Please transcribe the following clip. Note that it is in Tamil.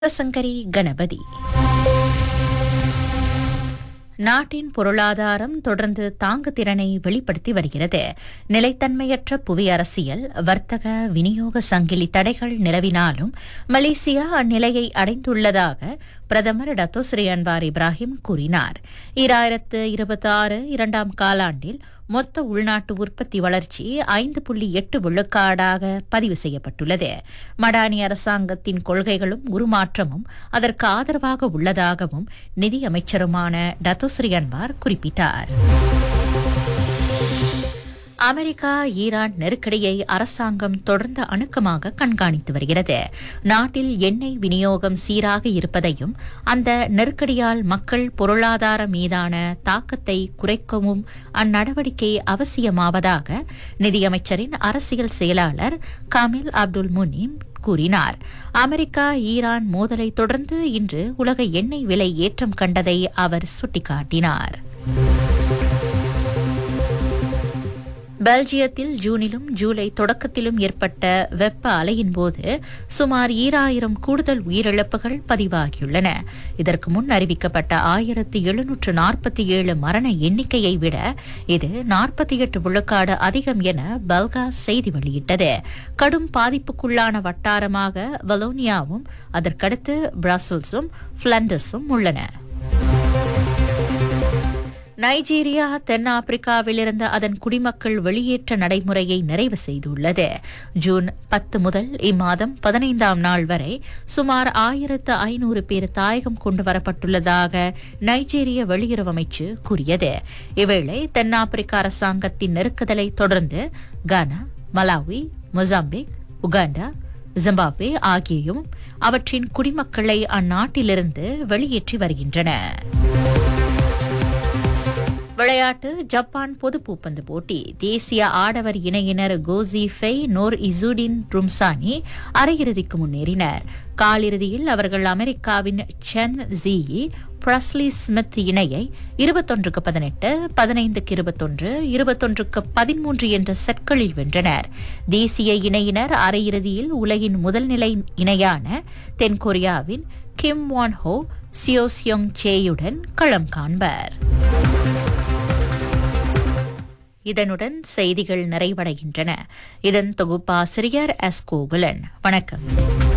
சங்கரி கணபதி நாட்டின் பொருளாதாரம் தொடர்ந்து தாங்கு திறனை வெளிப்படுத்தி வருகிறது நிலைத்தன்மையற்ற புவி அரசியல் வர்த்தக விநியோக சங்கிலி தடைகள் நிலவினாலும் மலேசியா அந்நிலையை அடைந்துள்ளதாக பிரதமர் டத்தோஸ்ரீ அன்வார் இப்ராஹிம் கூறினார் ஈராயிரத்து இருபத்தி ஆறு இரண்டாம் காலாண்டில் மொத்த உள்நாட்டு உற்பத்தி வளர்ச்சி ஐந்து புள்ளி எட்டு விழுக்காடாக பதிவு செய்யப்பட்டுள்ளது மடானி அரசாங்கத்தின் கொள்கைகளும் உருமாற்றமும் அதற்கு ஆதரவாக உள்ளதாகவும் நிதியமைச்சருமான டத்தோஸ்ரீ அன்வார் குறிப்பிட்டார் அமெரிக்கா ஈரான் நெருக்கடியை அரசாங்கம் தொடர்ந்து அணுக்கமாக கண்காணித்து வருகிறது நாட்டில் எண்ணெய் விநியோகம் சீராக இருப்பதையும் அந்த நெருக்கடியால் மக்கள் பொருளாதார மீதான தாக்கத்தை குறைக்கவும் அந்நடவடிக்கை அவசியமாவதாக நிதியமைச்சரின் அரசியல் செயலாளர் காமில் அப்துல் முனீம் கூறினார் அமெரிக்கா ஈரான் மோதலை தொடர்ந்து இன்று உலக எண்ணெய் விலை ஏற்றம் கண்டதை அவர் சுட்டிக்காட்டினார் பெல்ஜியத்தில் ஜூனிலும் ஜூலை தொடக்கத்திலும் ஏற்பட்ட வெப்ப அலையின் போது சுமார் ஈராயிரம் கூடுதல் உயிரிழப்புகள் பதிவாகியுள்ளன இதற்கு முன் அறிவிக்கப்பட்ட ஆயிரத்து எழுநூற்று நாற்பத்தி ஏழு மரண எண்ணிக்கையை விட இது நாற்பத்தி எட்டு விழுக்காடு அதிகம் என பல்கா செய்தி வெளியிட்டது கடும் பாதிப்புக்குள்ளான வட்டாரமாக வலோனியாவும் அதற்கடுத்து பிரசல்ஸும் பிளண்டஸும் உள்ளன நைஜீரியா தென்னாப்பிரிக்காவிலிருந்து அதன் குடிமக்கள் வெளியேற்ற நடைமுறையை நிறைவு செய்துள்ளது ஜூன் பத்து முதல் இம்மாதம் பதினைந்தாம் நாள் வரை சுமார் ஆயிரத்து ஐநூறு பேர் தாயகம் கொண்டு வரப்பட்டுள்ளதாக நைஜீரிய வெளியுறவு அமைச்சு கூறியது இவ்வேளை தென்னாப்பிரிக்க அரசாங்கத்தின் நெருக்குதலை தொடர்ந்து Ghana Malawi Mozambique Uganda Zimbabwe ஆகியும் அவற்றின் குடிமக்களை அந்நாட்டிலிருந்து வெளியேற்றி வருகின்றன விளையாட்டு ஜப்பான் பொது பூப்பந்து போட்டி தேசிய ஆடவர் இணையினர் கோசி ஃபெய் நோர் இசுடின் ரும்சானி அரையிறுதிக்கு முன்னேறினர் காலிறுதியில் அவர்கள் அமெரிக்காவின் சென் ஜியி பிரஸ்லி ஸ்மித் இணையை இருபத்தொன்றுக்கு பதினெட்டு பதினைந்துக்கு இருபத்தொன்று இருபத்தொன்றுக்கு பதிமூன்று என்ற செட்களில் வென்றனர் தேசிய இணையினர் அரையிறுதியில் உலகின் முதல்நிலை இணையான தென்கொரியாவின் கிம் வான் ஹோ சியோசியோங் சேயுடன் களம் காண்பர் இதனுடன் செய்திகள் நிறைவடைகின்றன இதன் தொகுப்பாசிரியர் எஸ் கோகுலன் வணக்கம்